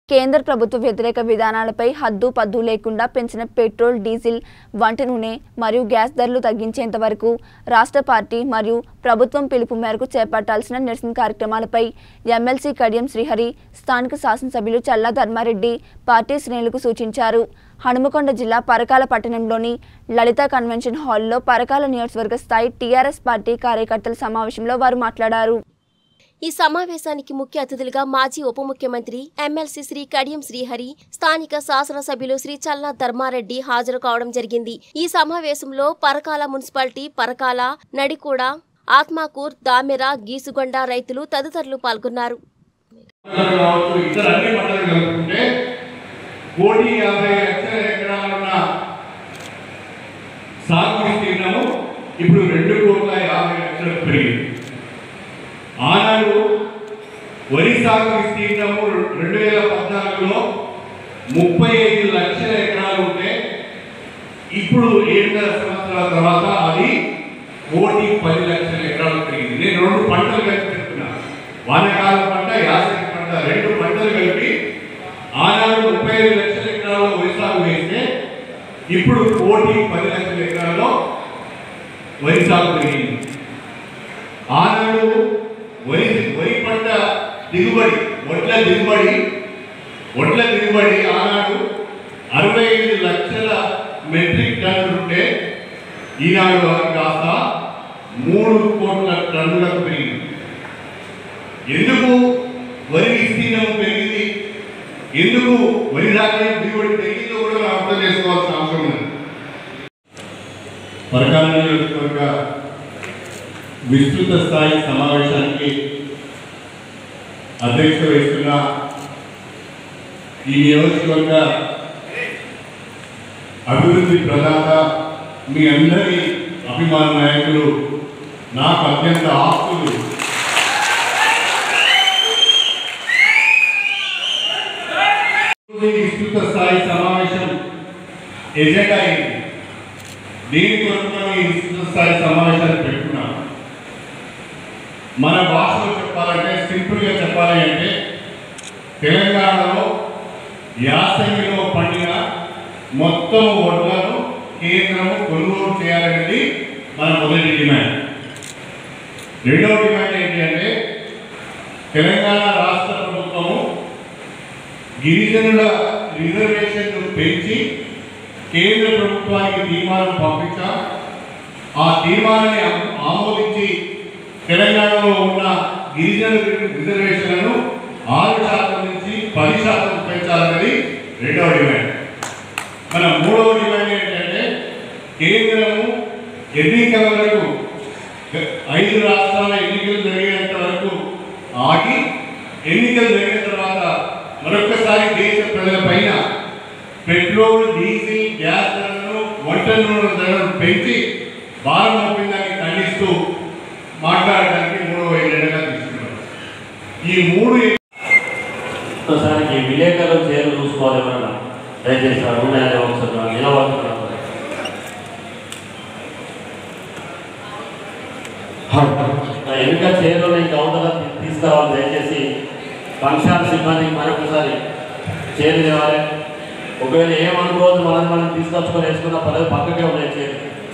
కేంద్ర ప్రభుత్వ వ్యతిరేక విధానాలపై హద్దు పద్దు లేకుండా పెంచిన పెట్రోల్ డీజిల్ వంట నూనె మరియు గ్యాస్ ధరలు తగ్గించేంత వరకు రాష్ట్ర పార్టీ మరియు ప్రభుత్వం పిలుపు మేరకు చేపట్టాల్సిన నిరసన కార్యక్రమాలపై ఎమ్మెల్సీ కడియం శ్రీహరి స్థానిక శాసనసభ్యులు చల్లా ధర్మారెడ్డి పార్టీ శ్రేణులకు సూచించారు హనుమకొండ జిల్లా పరకాల పట్టణంలోని లలిత కన్వెన్షన్ హాల్లో పరకాల నియోజకవర్గ స్థాయి టీఆర్ఎస్ పార్టీ కార్యకర్తల సమావేశంలో వారు మాట్లాడారు ఈ సమావేశానికి ముఖ్య అతిథులుగా మాజీ ఉప ముఖ్యమంత్రి ఎమ్మెల్సీ శ్రీ కడియం శ్రీహరి స్థానిక శాసనసభ్యులు శ్రీ చల్లా ధర్మారెడ్డి హాజరు కావడం జరిగింది ఈ సమావేశంలో పరకాల మున్సిపాలిటీ పరకాల నడికూడ ఆత్మాకూర్ దామెర గీసుగొండ రైతులు తదితరులు పాల్గొన్నారు పంటలు కావచ్చు ఇతర అన్ని పంటలు కలుపుకుంటే కోటి యాభై లక్షల ఎకరాలున్న సాగు విస్తీర్ణము ఇప్పుడు రెండు కోట్ల యాభై లక్షలకు పెరిగింది ఆనాడు వరి సాగు విస్తీర్ణము రెండు వేల పద్నాలుగులో ముప్పై ఐదు లక్షల ఎకరాలు ఉంటే ఇప్పుడు ఏడున్నర సంవత్సరాల తర్వాత అది కోటి పది లక్షల ఎకరాలు పెరిగింది నేను రెండు పంటలు కలిపి చెప్తున్నా వానకాల పంట యాసంగి పంట రెండు పంటలు కలిపి ఆనాడు ముప్పై ఐదు లక్షల ఎకరాల్లో వరి సాగు వేస్తే ఇప్పుడు కోటి పది లక్షల ఎకరాల్లో వరి సాగు పెరిగింది ఆనాడు వరి వరి పంట దిగుబడి వడ్ల దిగుబడి వడ్ల దిగుబడి ఆనాడు అరవై ఐదు లక్షల మెట్రిక్ టన్నులు ఉంటే ఈనాడు అది కాస్త మూడు కోట్ల టన్నులకు పెరిగింది ఎందుకు వరి విస్తీర్ణం పెరిగింది ఎందుకు వరి ధాన్యం దిగుబడి పెరిగిందో కూడా మనం అర్థం చేసుకోవాల్సిన అవసరం ఉంది పరకాల నియోజకవర్గ విస్తృత స్థాయి సమావేశానికి అధ్యక్షత వహిస్తున్న ఈ నియోజకవర్గ అభివృద్ధి ప్రదాత మీ అందరి అభిమాన నాయకులు నాకు అత్యంత ఆస్తులు ఈ విస్తృత స్థాయి సమావేశం ఎజెండా అయింది దీని కొరకు మనం ఈ విస్తృత స్థాయి సమావేశాన్ని పెట్టుకున్నాం మన భాషలో చెప్పాలంటే సింపుల్గా చెప్పాలి అంటే తెలంగాణలో యాసంగిలో పండిన మొత్తం వడ్లను కేంద్రము కొనుగోలు చేయాలనేది మన మొదటి డిమాండ్ రెండవ డిమాండ్ ఏంటి అంటే తెలంగాణ రాష్ట్ర ప్రభుత్వము గిరిజనుల రిజర్వేషన్ను పెంచి కేంద్ర ప్రభుత్వానికి తీర్మానం పంపించాం ఆ తీర్మానాన్ని ఆమో- ఆమోదించి తెలంగాణలో ఉన్న గిరిజన రిజర్వేషన్లను ఆరు శాతం నుంచి పది శాతం పెంచాలన్నది రెండవ డిమాండ్ మన మూడవ డిమాండ్ ఏంటంటే కేంద్రము ఎన్నికల వరకు ఐదు రాష్ట్రాల ఎన్నికలు జరిగేంత వరకు ఆగి ఎన్నికలు జరిగిన తర్వాత మరొకసారి దేశ ప్రజల పైన పెట్రోల్ డీజిల్ గ్యాస్ ధరలను వంట నూనె ధరలను పెంచి భారం మోపిందాన్ని ఖండిస్తూ మాట్లాడడానికి మూడవ ఎజెండాగా తీసుకున్నారు ఈ మూడు ఒకసారి ఈ విలేకరులు చేరు చూసుకోవాలి ఎవరన్నా దయచేసి ఆ ఉన్నాయని ఒకసారి నిలబడుతున్నారు ఆ ఎన్నిక చేరులో ఇంకా అవతల తీసుకురావాలి దయచేసి ఫంక్షన్ సిబ్బందికి మరొకసారి చేరు తేవాలి ఒకవేళ ఏమనుకోవద్దు మనం మనం తీసుకొచ్చుకొని వేసుకున్న పదవి పక్కకే ఉన్నాయి చేరు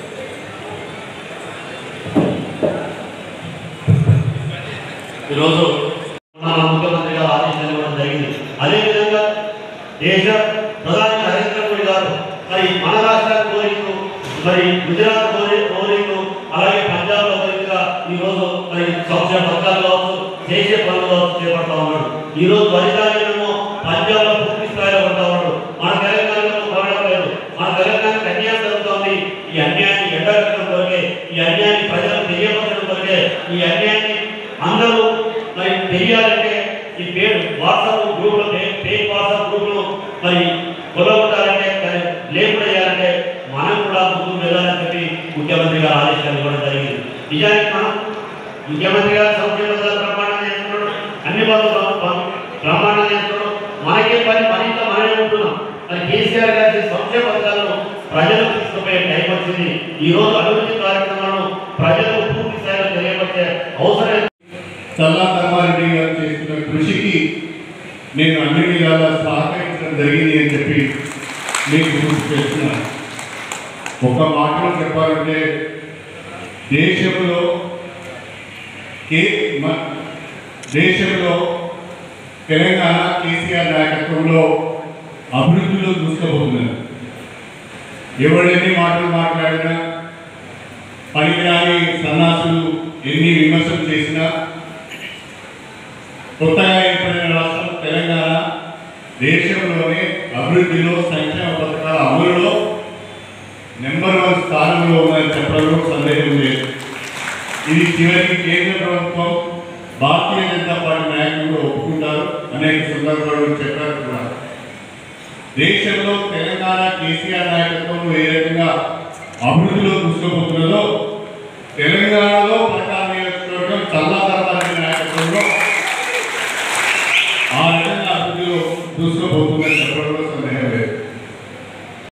ఈరోజు మన ముఖ్యమంత్రి గారు ఆదేశాలు ఇవ్వడం జరిగింది అదేవిధంగా దేశ ప్రధాని నరేంద్ర మోడీ గారు మరి మన రాష్ట్రానికి కోరికలు మరి గుజరాత్ కోరి కోరికలు అలాగే పంజాబ్ లో కోరిక ఈ రోజు మరి సంక్షేమ పథకాలు కావచ్చు చేసే పనులు కావచ్చు చేపడతా ఉన్నాడు ఈ రోజు వరిధాన్యము పంజాబ్ లో పూర్తి స్థాయిలో పడతా ఉన్నాడు మన తెలంగాణలో పడడం లేదు మన తెలంగాణకు అన్యాయం జరుగుతోంది ఈ అన్యాయాన్ని ఎండగట్టడం కొరకే ఈ అన్యాయాన్ని ప్రజలకు తెలియపరచడం కొరకే ఈ అన్యాయాన్ని అందరూ మరి తెలియాలంటే ఈ పేరు వాట్సాప్ గ్రూపులు ఫేక్ వాట్సాప్ గ్రూపులు మరి కొలగొట్టాలంటే మరి లేకుండా చేయాలంటే మనం కూడా ముందుకు వెళ్ళాలని చెప్పి ముఖ్యమంత్రి గారు ఆదేశాలు ఇవ్వడం జరిగింది నిజానికి మనం ముఖ్యమంత్రి గారు సంక్షేమ పథకాలు ప్రమాణం చేస్తున్నాడు అన్ని పనులు ప్రమాణం చేస్తున్నాడు మనకే పని మరింత మనమే ఉంటున్నాం మరి కేసీఆర్ గారి చేసే సంక్షేమ పథకాలను ప్రజలకు తీసుకుపోయే టైం వచ్చింది ఈ రోజు అభివృద్ధి కార్యక్రమాలను ప్రజలకు పూర్తి స్థాయిలో తెలియపరిచే అవసరం చల్లా ధర్మారెడ్డి గారు చేస్తున్న కృషికి నేను అన్ని విధాలా సహకరించడం జరిగింది అని చెప్పి మీకు గుర్తు చేస్తున్నాను ఒక మాటలో చెప్పాలంటే దేశంలో కే మ- దేశంలో తెలంగాణ కేసీఆర్ నాయకత్వంలో అభివృద్ధిలో దూసుకుపోతున్నారు ఎవరెన్ని మాటలు మాట్లాడినా పనికిరాని సన్నాసులు ఎన్ని విమర్శలు చేసినా కొత్తగా ఏర్పడిన రాష్ట్రం తెలంగాణ దేశంలోనే అభివృద్ధిలో సంక్షేమ పథకాల అమలులో నెంబర్ వన్ స్థానంలో ఉందని చెప్పడంలో సందేహం లేదు ఇది చివరికి కేంద్ర ప్రభుత్వం భారతీయ జనతా పార్టీ నాయకులు ఒప్పుకుంటారు అనేక సందర్భాల్లో చెప్పారు కూడా దేశంలో తెలంగాణ కేసీఆర్ నాయకత్వంలో ఏ రకంగా అభివృద్ధిలో దూసుకుపోతున్నదో తెలంగాణలో ప్రకాశం నియోజకవర్గం చల్లాదరపాటి నాయకత్వంలో ఆ రకంగా అభివృద్ధిలో దూసుకుపోతుందని చెప్పడం